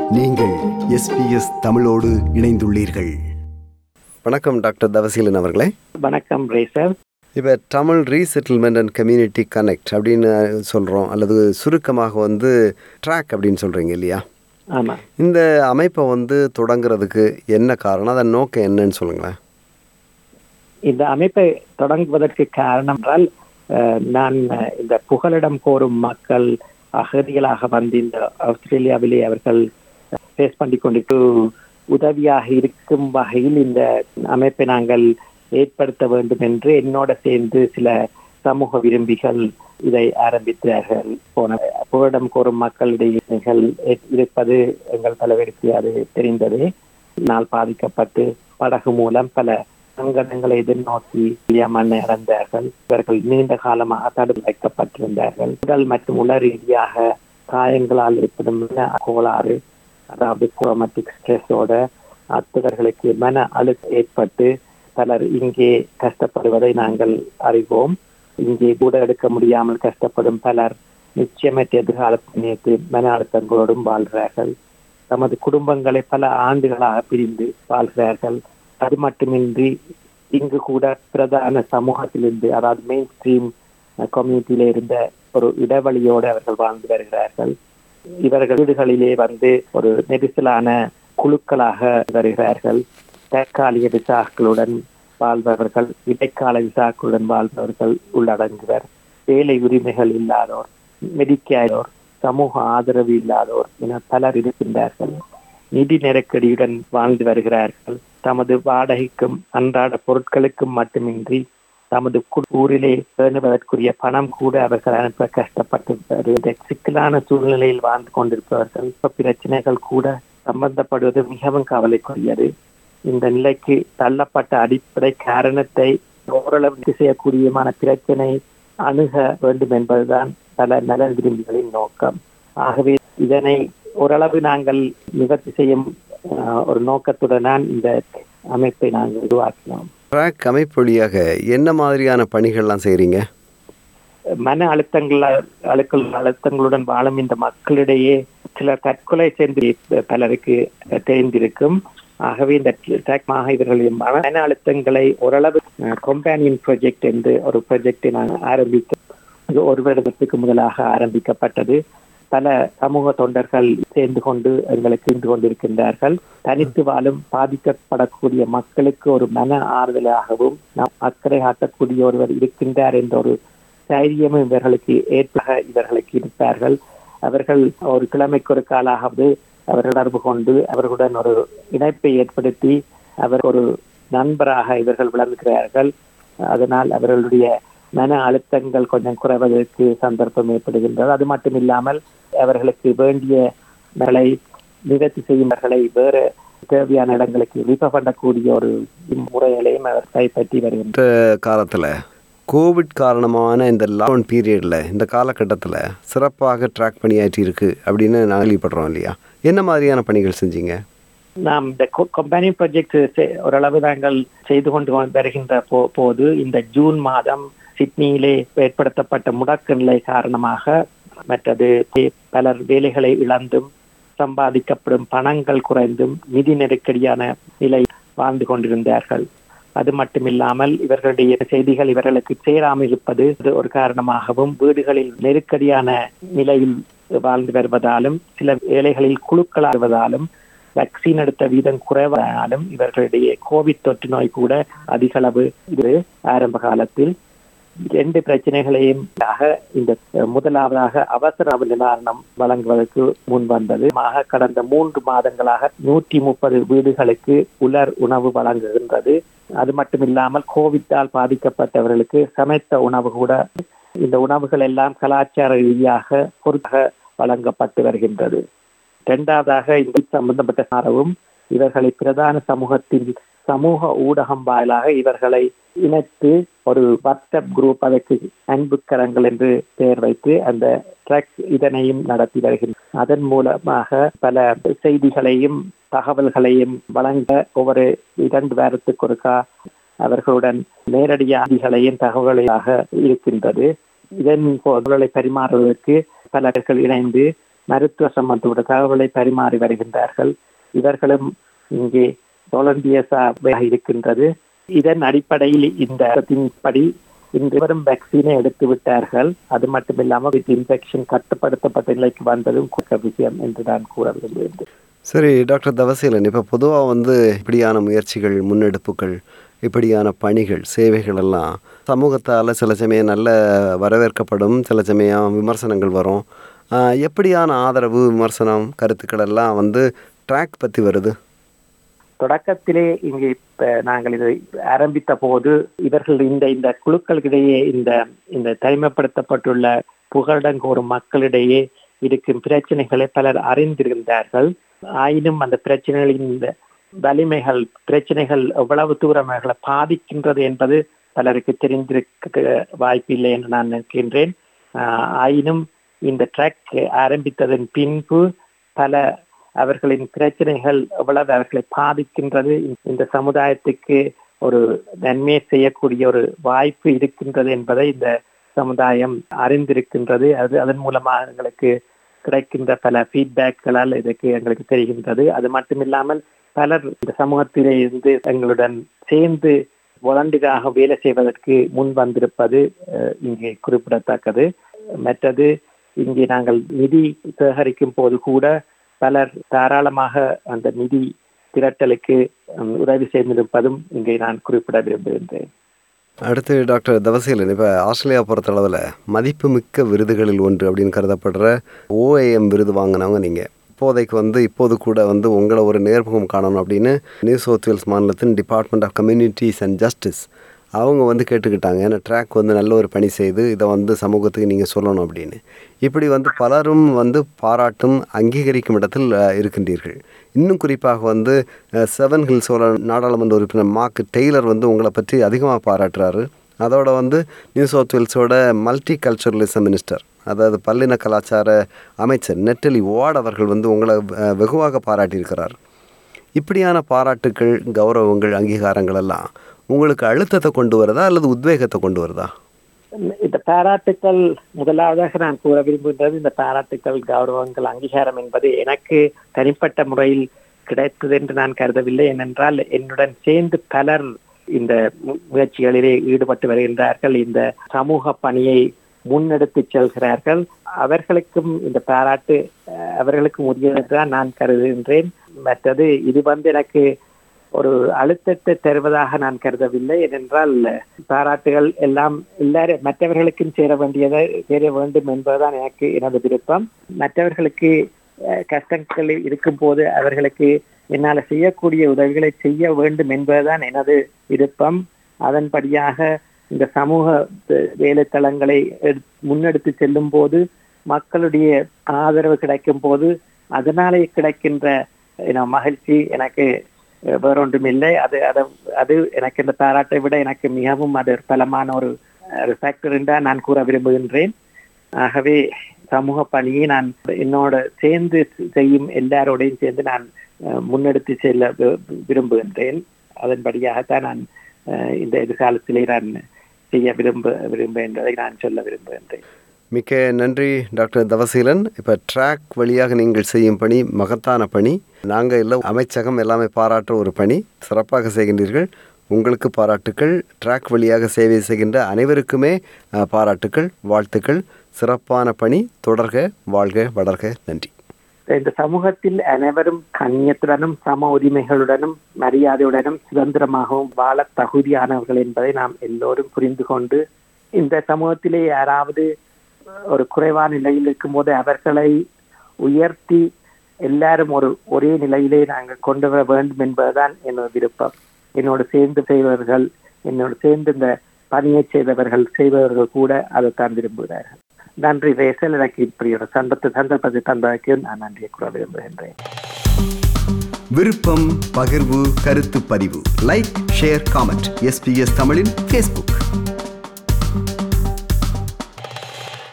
நீங்கள் எஸ்பிஎஸ் தமிழோடு இணைந்துள்ளீர்கள் வணக்கம் டாக்டர் தவசீலன் அவர்களே வணக்கம் ரேசர் இப்போ Tamil resettlement and community connect அப்படின்னு சொல்கிறோம் அல்லது சுருக்கமாக வந்து ட்ராக் அப்படின்னு சொல்கிறீங்க இல்லையா ஆமா இந்த அமைப்பை வந்து தொடங்குறதுக்கு என்ன காரணம் அதன் நோக்கம் என்னன்னு சொல்லுங்களேன் இந்த அமைப்பை தொடங்குவதற்கு காரணம் என்றால் அஹ், நான் அஹ், இந்த புகலிடம் கோரும் மக்கள் அகதிகளாக வந்து இந்த ஆஸ்திரேலியாவிலே அவர்கள் ஃபேஸ் பண்ணி கொண்டு உதவியாக இருக்கும் வகையில் இந்த அமைப்பை நாங்கள் ஏற்படுத்த வேண்டும் என்று என்னோட சேர்ந்து சில சமூக விரும்பிகள் இதை ஆரம்பித்தார்கள் போன புகலிடம் கோரும் மக்களிடையே நீங்கள் இருப்பது எங்கள் தலைவருக்கு அது தெரிந்தது நாள் பாதிக்கப்பட்டு படகு மூலம் பல சங்கடங்களை எதிர்நோக்கி மண்ணை இழந்தார்கள் இவர்கள் நீண்ட காலமாக தடுத்து வைக்கப்பட்டிருந்தார்கள் உடல் மற்றும் உள ரீதியாக காயங்களால் ஏற்படும் மன கோளாறு அதாவது குரோமட்டிக் ஸ்ட்ரெஸ்ஸோட அத்தவர்களுக்கு மன அழுத்தம் ஏற்பட்டு பலர் இங்கே கஷ்டப்படுவதை நாங்கள் அறிவோம் இங்கே கூட எடுக்க முடியாமல் கஷ்டப்படும் பலர் நிச்சயமற்ற எதிர்காலத்தை நேற்று மன அழுத்தங்களோடும் வாழ்கிறார்கள் தமது குடும்பங்களை பல ஆண்டுகளாக பிரிந்து வாழ்கிறார்கள் அது மட்டுமின்றி இங்கு கூட பிரதான சமூகத்திலிருந்து அதாவது மெயின் ஸ்ட்ரீம் கம்யூனிட்டியில இருந்த ஒரு இடைவெளியோடு அவர்கள் வாழ்ந்து வருகிறார்கள் இவர்கள் வீடுகளிலே வந்து ஒரு நெரிசலான குழுக்களாக வருகிறார்கள் தற்காலிக விசாக்களுடன் வாழ்பவர்கள் இடைக்கால விசாக்களுடன் வாழ்பவர்கள் உள்ளடங்குவர் வேலை உரிமைகள் இல்லாதோர் மெடிக்கேரோர் சமூக ஆதரவு இல்லாதோர் என பலர் இருக்கின்றார்கள் நிதி நெருக்கடியுடன் வாழ்ந்து வருகிறார்கள் தமது வாடகைக்கும் அன்றாட பொருட்களுக்கும் மட்டுமின்றி தமது கு- ஊரிலே பேணுவதற்குரிய பணம் கூட அவர்கள் அனுப்ப கஷ்டப்பட்டு வருவதை சிக்கலான சூழ்நிலையில் வாழ்ந்து கொண்டிருப்பவர்கள் இப்ப பிரச்சனைகள் கூட சம்பந்தப்படுவது மிகவும் கவலைக்குரியது இந்த நிலைக்கு தள்ளப்பட்ட அடிப்படை காரணத்தை ஓரளவு செய்யக்கூடியமான பிரச்சனை அணுக வேண்டும் என்பதுதான் பல நலன் விரும்பிகளின் நோக்கம் ஆகவே இதனை ஓரளவு நாங்கள் நிவர்த்தி செய்யும் ஆஹ், ஒரு நோக்கத்துடன் தான் இந்த அமைப்பை நாங்கள் உருவாக்கினோம் ட்ராக் அமைப்பு வழியாக என்ன மாதிரியான பணிகள்லாம் செய்கிறீங்க மன அழுத்தங்கள் அழுக்கள் அழுத்தங்களுடன் வாழும் இந்த மக்களிடையே சில தற்கொலை சேர்ந்து பலருக்கு தெரிந்திருக்கும் ஆகவே இந்த ட்ராக்மாக இவர்களின் மன அழுத்தங்களை ஓரளவு கொம்பேனியன் ப்ராஜெக்ட் என்று ஒரு ப்ராஜெக்டை நாங்கள் ஆரம்பித்தோம் இது ஒரு வருடத்துக்கு முதலாக ஆரம்பிக்கப்பட்டது பல சமூக தொண்டர்கள் சேர்ந்து கொண்டு எங்களுக்கு இருந்து கொண்டிருக்கின்றார்கள் தனித்து வாழும் பாதிக்கப்படக்கூடிய மக்களுக்கு ஒரு மன ஆறுதலாகவும் நாம் அக்கறை காட்டக்கூடிய ஒருவர் இருக்கின்றார் என்ற ஒரு தைரியமும் இவர்களுக்கு ஏற்பாக இவர்களுக்கு இருப்பார்கள் அவர்கள் ஒரு கிழமைக்கு ஒரு காலாவது அவர் தொடர்பு கொண்டு அவர்களுடன் ஒரு இணைப்பை ஏற்படுத்தி அவர் ஒரு நண்பராக இவர்கள் விளங்குகிறார்கள் அதனால் அவர்களுடைய மன அழுத்தங்கள் கொஞ்சம் குறைவதற்கு சந்தர்ப்பம் ஏற்படுகின்றது அது மட்டும் இல்லாமல் அவர்களுக்கு வேண்டிய நலை நிவர்த்தி செய்யும்பவர்களை வேறு தேவையான இடங்களுக்கு விப பண்ணக்கூடிய ஒரு முறைகளையும் அவர் கைப்பற்றி வருகின்றார் இந்த காலத்தில் கோவிட் காரணமான இந்த லாக்டவுன் பீரியடில் இந்த காலகட்டத்தில் சிறப்பாக ட்ராக் பணியாற்றி இருக்கு அப்படின்னு நான் கேள்விப்படுறோம் இல்லையா என்ன மாதிரியான பணிகள் செஞ்சீங்க நாம் இந்த கம்பெனி ப்ராஜெக்ட் ஓரளவு நாங்கள் செய்து கொண்டு வருகின்ற போ போது இந்த ஜூன் மாதம் சிட்னியிலே ஏற்படுத்தப்பட்ட முடக்க நிலை காரணமாக மற்றது பலர் வேலைகளை இழந்தும் சம்பாதிக்கப்படும் பணங்கள் குறைந்தும் நிதி நெருக்கடியான நிலை வாழ்ந்து கொண்டிருந்தார்கள் அது மட்டுமில்லாமல் இவர்களுடைய செய்திகள் இவர்களுக்கு சேராமல் இருப்பது இது ஒரு காரணமாகவும் வீடுகளில் நெருக்கடியான நிலையில் வாழ்ந்து வருவதாலும் சில வேலைகளில் குழுக்கள் வருவதாலும் வேக்சின் எடுத்த வீதம் குறைவதாலும் இவர்களுடைய கோவிட் தொற்று நோய் கூட அதிக அளவு இது ஆரம்ப காலத்தில் ரெண்டு பிரச்சனைகளையும் ஆக இந்த முதலாவதாக அவசர நிவாரணம் வழங்குவதற்கு முன் வந்தது ஆக கடந்த மூன்று மாதங்களாக நூற்றி முப்பது வீடுகளுக்கு உலர் உணவு வழங்குகின்றது அது மட்டும் இல்லாமல் கோவிட்டால் பாதிக்கப்பட்டவர்களுக்கு சமைத்த உணவு கூட இந்த உணவுகள் எல்லாம் கலாச்சார ரீதியாக பொருட்டாக வழங்கப்பட்டு வருகின்றது இரண்டாவதாக இது சம்பந்தப்பட்ட சாரவும் இவர்களை பிரதான சமூகத்தின் சமூக ஊடகம் வாயிலாக இவர்களை இணைத்து ஒரு வாட்ஸ்அப் குரூப் அதற்கு அன்புக்கரங்கள் என்று பெயர் வைத்து அந்த ட்ரக் இதனையும் நடத்தி வருகின்றனர் அதன் மூலமாக பல செய்திகளையும் தகவல்களையும் வழங்க ஒவ்வொரு இரண்டு வாரத்துக்கு ஒருக்கா அவர்களுடன் நேரடியாதிகளையும் தகவலாக இருக்கின்றது இதன் பொருளை பரிமாறுவதற்கு பலர்கள் இணைந்து மருத்துவ சம்பந்தப்பட்ட தகவலை பரிமாறி வருகின்றார்கள் இவர்களும் இங்கே வாலண்டியர்ஸாக இருக்கின்றது இதன் அடிப்படையில் இந்த படி இன்று வரும் வேக்சினை எடுத்து விட்டார்கள் அது மட்டுமில்லாமல் வித் இன்ஃபெக்ஷன் கட்டுப்படுத்தப்பட்ட நிலைக்கு வந்ததும் குற்ற விஷயம் என்று நான் கூற விரும்புகின்றேன் சரி டாக்டர் தவசீலன் இப்போ பொதுவாக வந்து இப்படியான முயற்சிகள் முன்னெடுப்புகள் இப்படியான பணிகள் சேவைகள் எல்லாம் சமூகத்தால் சில சமயம் நல்ல வரவேற்கப்படும் சில சமயம் விமர்சனங்கள் வரும் ஆஹ் எப்படியான ஆதரவு விமர்சனம் கருத்துக்கள் எல்லாம் வந்து ட்ராக் பற்றி வருது தொடக்கத்திலே இங்கே இப்ப நாங்கள் இதை ஆரம்பித்த போது இவர்கள் இந்த இந்த குழுக்களுக்கிடையே இந்த இந்த தனிமைப்படுத்தப்பட்டுள்ள புகலிடங்கோரும் மக்களிடையே இருக்கும் பிரச்சனைகளை பலர் அறிந்திருந்தார்கள் ஆயினும் அந்த பிரச்சனைகளின் இந்த வலிமைகள் பிரச்சனைகள் எவ்வளவு தூரம் அவர்களை பாதிக்கின்றது என்பது பலருக்கு தெரிந்திருக்க வாய்ப்பில்லை என்று நான் நினைக்கின்றேன் ஆஹ் ஆயினும் இந்த ட்ராக் ஆரம்பித்ததன் பின்பு பல அவர்களின் பிரச்சனைகள் எவ்வளவு அவர்களை பாதிக்கின்றது இந்த சமுதாயத்துக்கு ஒரு நன்மையை செய்யக்கூடிய ஒரு வாய்ப்பு இருக்கின்றது என்பதை இந்த சமுதாயம் அறிந்திருக்கின்றது அது அதன் மூலமாக எங்களுக்கு கிடைக்கின்ற பல ஃபீட்பேக்களால் இதுக்கு எங்களுக்கு தெரிகின்றது அது மட்டுமில்லாமல் பலர் இந்த சமூகத்திலே இருந்து எங்களுடன் சேர்ந்து வாலண்டியராக வேலை செய்வதற்கு முன் வந்திருப்பது அஹ், இங்கே குறிப்பிடத்தக்கது மற்றது இங்கே நாங்கள் நிதி சேகரிக்கும் போது கூட பலர் தாராளமாக அந்த நிதி திரட்டலுக்கு உம், உதவி செய்திருப்பதும் இங்கே நான் குறிப்பிட விரும்புகின்றேன் அடுத்து டாக்டர் தவசீலன் இப்போ ஆஸ்திரேலியா பொறுத்தளவில் மதிப்புமிக்க விருதுகளில் ஒன்று அப்படின்னு கருதப்படுற ஓஏஎம் விருது வாங்கினவங்க நீங்கள் இப்போதைக்கு வந்து இப்போது கூட வந்து உங்களை ஒரு நேர்முகம் காணணும் அப்படின்னு நியூ சவுத் வேல்ஸ் மாநிலத்தின் department of communities and justice அவங்க வந்து கேட்டுக்கிட்டாங்க ஏன்னா ட்ராக் வந்து நல்ல ஒரு பணி செய்து இதை வந்து சமூகத்துக்கு நீங்கள் சொல்லணும் அப்படின்னு இப்படி வந்து பலரும் வந்து பாராட்டும் அங்கீகரிக்கும் இடத்தில் அஹ், இருக்கின்றீர்கள் இன்னும் குறிப்பாக வந்து அஹ், செவன் ஹில்ஸோட நாடாளுமன்ற உறுப்பினர் மார்க் டெய்லர் வந்து உங்களை பற்றி அதிகமாக பாராட்டுறாரு அதோட வந்து நியூ சவுத் வேல்ஸோட மல்டி கல்ச்சுரலிசம் மினிஸ்டர் அதாவது பல்லின கலாச்சார அமைச்சர் நெட்டலி வார்ட் அவர்கள் வந்து உங்களை அஹ், வெகுவாக பாராட்டியிருக்கிறார் இப்படியான பாராட்டுக்கள் கௌரவங்கள் அங்கீகாரங்கள் எல்லாம் உங்களுக்கு அழுத்தத்தை கொண்டு வருதா அல்லது உத்வேகத்தை கொண்டு வருதா இந்த பாராட்டுக்கள் முதலாவதாக நான் கூற விரும்புகின்றது இந்த பாராட்டுக்கள் கௌரவங்கள் அங்கீகாரம் என்பது எனக்கு தனிப்பட்ட முறையில் கிடைத்தது என்று நான் கருதவில்லை ஏனென்றால் என்னுடன் சேர்ந்து பலர் இந்த மு- முயற்சிகளிலே ஈடுபட்டு வருகின்றார்கள் இந்த சமூக பணியை முன்னெடுத்து செல்கிறார்கள் அவர்களுக்கும் இந்த பாராட்டு அஹ், அவர்களுக்கும் உரியதுதான் நான் கருதுகின்றேன் மற்றது இது வந்து எனக்கு ஒரு அழுத்தத்தை தருவதாக நான் கருதவில்லை ஏனென்றால் பாராட்டுகள் எல்லாம் எல்லாரும் மற்றவர்களுக்கும் சேர வேண்டியதை சேர வேண்டும் என்பதுதான் எனக்கு எனது விருப்பம் மற்றவர்களுக்கு அஹ், கஷ்டங்கள் இருக்கும் போது அவர்களுக்கு என்னால் செய்யக்கூடிய உதவிகளை செய்ய வேண்டும் என்பதுதான் எனது விருப்பம் அதன்படியாக இந்த சமூக வே- வேலைத்தளங்களை எடு- முன்னெடுத்து செல்லும் போது மக்களுடைய ஆதரவு கிடைக்கும் போது அதனாலே கிடைக்கின்ற you know, மகிழ்ச்சி எனக்கு அஹ், வேறொன்றும் இல்லை அது அது அது எனக்கு இந்த பாராட்டை விட எனக்கு மிகவும் அது ஒரு பலமான ஒரு ஒரு ஃபேக்டர் என்றால் நான் கூற விரும்புகின்றேன் ஆகவே சமூக பணியை நான் என்னோட சேர்ந்து செய்யும் எல்லாரோடையும் சேர்ந்து நான் அஹ், முன்னெடுத்து செல்ல வி- விரும்புகின்றேன் அதன்படியாகத்தான் நான் அஹ், இந்த எதிர்காலத்திலே நான் செய்ய விரும்ப விரும்ப என்பதை நான் சொல்ல விரும்புகின்றேன் மிக்க நன்றி டாக்டர் தவசீலன் இப்போ ட்ராக் வழியாக நீங்கள் செய்யும் பணி மகத்தான பணி நாங்கள் எல்லாம் அமைச்சகம் எல்லாமே பாராட்டுற ஒரு பணி சிறப்பாக செய்கின்றீர்கள் உங்களுக்கு பாராட்டுக்கள் ட்ராக் வழியாக சேவை செய்கின்ற அனைவருக்குமே அஹ், பாராட்டுக்கள் வாழ்த்துக்கள் சிறப்பான பணி தொடர்க வாழ்க வளர்க நன்றி இந்த சமூகத்தில் அனைவரும் கண்ணியத்துடனும் சம உரிமைகளுடனும் மரியாதையுடனும் சுதந்திரமாகவும் வாழ தகுதியானவர்கள் என்பதை நாம் எல்லோரும் புரிந்து கொண்டு இந்த சமூகத்திலே யாராவது ஒரு குறைவான நிலையில் இருக்கும்போது அவர்களை உயர்த்தி எல்லாரும் ஒரு ஒரே நிலையிலே நாங்கள் கொண்டு வர வேண்டும் என்பதுதான் என்னோட விருப்பம் என்னோடு சேர்ந்து செய்பவர்கள் என்னோடு சேர்ந்து இந்த பணியை செய்தவர்கள் செய்பவர்கள் கூட அதைத்தான் விரும்புகிறார்கள் நன்றி ரேசல் எனக்கு இப்படி ஒரு சந்தர்ப்ப சந்தர்ப்பத்தை தந்ததற்கு நான் நன்றியை கூற விரும்புகின்றேன் விருப்பம் பகிர்வு கருத்து பதிவு லைக் ஷேர் காமெண்ட் எஸ்பிஎஸ் தமிழின் ஃபேஸ்புக்